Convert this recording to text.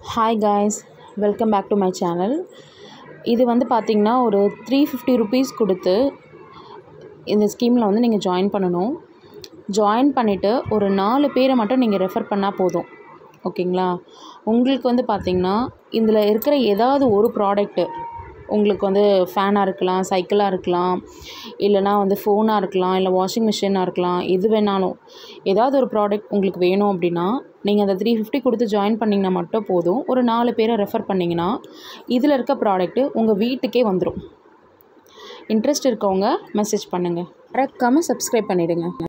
hi guys welcome back to my channel இது வந்து பார்த்திங்கன்னா ஒரு த்ரீ ஃபிஃப்டி ருபீஸ் கொடுத்து இந்த ஸ்கீமில் வந்து நீங்கள் ஜாயின் பண்ணணும் ஜாயின் பண்ணிவிட்டு ஒரு நாலு பேரை மட்டும் நீங்கள் ரெஃபர் பண்ணால் போதும் ஓகேங்களா உங்களுக்கு வந்து பார்த்திங்கன்னா இதில் இருக்கிற ஏதாவது ஒரு ப்ராடக்ட்டு உங்களுக்கு வந்து ஃபேனாக இருக்கலாம் சைக்கிளாக இருக்கலாம் இல்லைனா வந்து ஃபோனாக இருக்கலாம் இல்லை வாஷிங் மிஷினாக இருக்கலாம் எது வேணாலும் ஏதாவது ஒரு ப்ராடக்ட் உங்களுக்கு வேணும் அப்படின்னா நீங்கள் அந்த த்ரீ ஃபிஃப்டி கொடுத்து ஜாயின் பண்ணிங்கன்னா மட்டும் போதும் ஒரு நாலு பேரை ரெஃபர் பண்ணிங்கன்னா இதில் இருக்க ப்ராடக்ட்டு உங்கள் வீட்டுக்கே வந்துடும் இன்ட்ரெஸ்ட் இருக்கவங்க மெசேஜ் பண்ணுங்கள் மறக்காமல் சப்ஸ்கிரைப் பண்ணிவிடுங்க